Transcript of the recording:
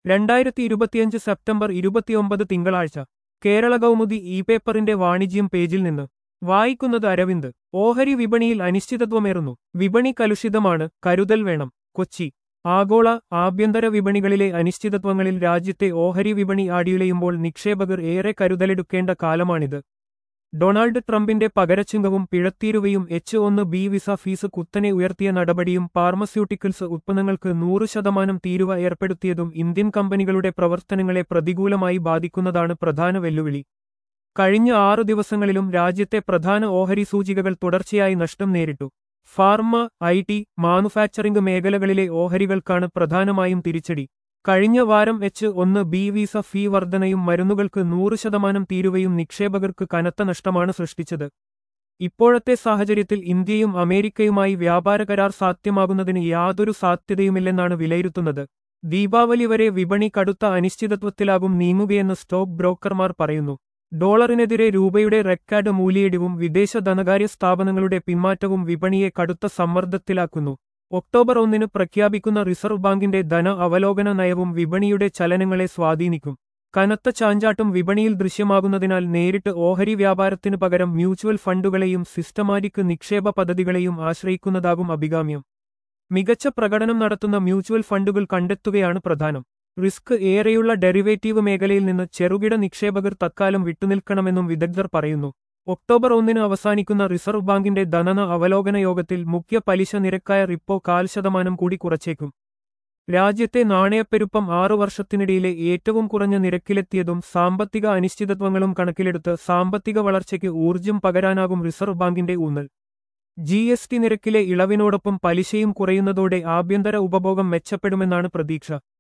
രണ്ടായിരത്തി ഇരുപത്തിയഞ്ച് സെപ്റ്റംബർ ഇരുപത്തിയൊമ്പത് തിങ്കളാഴ്ച കേരള കൗമുദി ഇ പേപ്പറിന്റെ വാണിജ്യം പേജിൽ നിന്ന് വായിക്കുന്നത് അരവിന്ദ് ഓഹരി വിപണിയിൽ അനിശ്ചിതത്വമേറുന്നു വിപണി കലുഷിതമാണ് കരുതൽ വേണം കൊച്ചി ആഗോള ആഭ്യന്തര വിപണികളിലെ അനിശ്ചിതത്വങ്ങളിൽ രാജ്യത്തെ ഓഹരി വിപണി ആടിയുലയുമ്പോൾ നിക്ഷേപകർ ഏറെ കരുതലെടുക്കേണ്ട കാലമാണിത് ഡൊണാൾഡ് ട്രംപിന്റെ പകരച്ചുങ്കവും പിഴത്തീരുവയും എച്ച് ഒന്ന് ബി വിസ ഫീസ് കുത്തനെ ഉയർത്തിയ നടപടിയും ഫാർമസ്യൂട്ടിക്കൽസ് ഉത്പന്നങ്ങൾക്ക് നൂറ് ശതമാനം തീരുവ ഏർപ്പെടുത്തിയതും ഇന്ത്യൻ കമ്പനികളുടെ പ്രവർത്തനങ്ങളെ പ്രതികൂലമായി ബാധിക്കുന്നതാണ് പ്രധാന വെല്ലുവിളി കഴിഞ്ഞ ആറു ദിവസങ്ങളിലും രാജ്യത്തെ പ്രധാന ഓഹരി സൂചികകൾ തുടർച്ചയായി നഷ്ടം നേരിട്ടു ഫാർമ ഐ ടി മാനുഫാക്ചറിംഗ് മേഖലകളിലെ ഓഹരികൾക്കാണ് പ്രധാനമായും തിരിച്ചടി കഴിഞ്ഞ വാരം എച്ച് ഒന്ന് ബി വിസ ഫീ വർധനയും മരുന്നുകൾക്ക് നൂറ് ശതമാനം തീരുവയും നിക്ഷേപകർക്ക് കനത്ത നഷ്ടമാണ് സൃഷ്ടിച്ചത് ഇപ്പോഴത്തെ സാഹചര്യത്തിൽ ഇന്ത്യയും അമേരിക്കയുമായി വ്യാപാര കരാർ സാധ്യമാകുന്നതിന് യാതൊരു സാധ്യതയുമില്ലെന്നാണ് വിലയിരുത്തുന്നത് ദീപാവലി വരെ വിപണി കടുത്ത അനിശ്ചിതത്വത്തിലാകും നീങ്ങുകയെന്ന് സ്റ്റോക്ക് ബ്രോക്കർമാർ പറയുന്നു ഡോളറിനെതിരെ രൂപയുടെ റെക്കാർഡ് മൂല്യയിടിവും വിദേശ ധനകാര്യ സ്ഥാപനങ്ങളുടെ പിന്മാറ്റവും വിപണിയെ കടുത്ത സമ്മർദ്ദത്തിലാക്കുന്നു ഒക്ടോബർ ഒന്നിന് പ്രഖ്യാപിക്കുന്ന റിസർവ് ബാങ്കിന്റെ ധന അവലോകന നയവും വിപണിയുടെ ചലനങ്ങളെ സ്വാധീനിക്കും കനത്ത ചാഞ്ചാട്ടം വിപണിയിൽ ദൃശ്യമാകുന്നതിനാൽ നേരിട്ട് ഓഹരി വ്യാപാരത്തിനു പകരം മ്യൂച്വൽ ഫണ്ടുകളെയും സിസ്റ്റമാറ്റിക് നിക്ഷേപ പദ്ധതികളെയും ആശ്രയിക്കുന്നതാകും അഭികാമ്യം മികച്ച പ്രകടനം നടത്തുന്ന മ്യൂച്വൽ ഫണ്ടുകൾ കണ്ടെത്തുകയാണ് പ്രധാനം റിസ്ക് ഏറെയുള്ള ഡെറിവേറ്റീവ് മേഖലയിൽ നിന്ന് ചെറുകിട നിക്ഷേപകർ തത്കാലം വിട്ടുനിൽക്കണമെന്നും വിദഗ്ധർ പറയുന്നു ഒക്ടോബർ ഒന്നിന് അവസാനിക്കുന്ന റിസർവ് ബാങ്കിന്റെ ധനന അവലോകന യോഗത്തിൽ മുഖ്യ പലിശ നിരക്കായ റിപ്പോ കാൽ ശതമാനം കൂടി കുറച്ചേക്കും രാജ്യത്തെ നാണയപ്പെരുപ്പം ആറു വർഷത്തിനിടയിലെ ഏറ്റവും കുറഞ്ഞ നിരക്കിലെത്തിയതും സാമ്പത്തിക അനിശ്ചിതത്വങ്ങളും കണക്കിലെടുത്ത് സാമ്പത്തിക വളർച്ചയ്ക്ക് ഊർജ്ജം പകരാനാകും റിസർവ് ബാങ്കിന്റെ ഊന്നൽ ജി എസ് ടി നിരക്കിലെ ഇളവിനോടൊപ്പം പലിശയും കുറയുന്നതോടെ ആഭ്യന്തര ഉപഭോഗം മെച്ചപ്പെടുമെന്നാണ് പ്രതീക്ഷ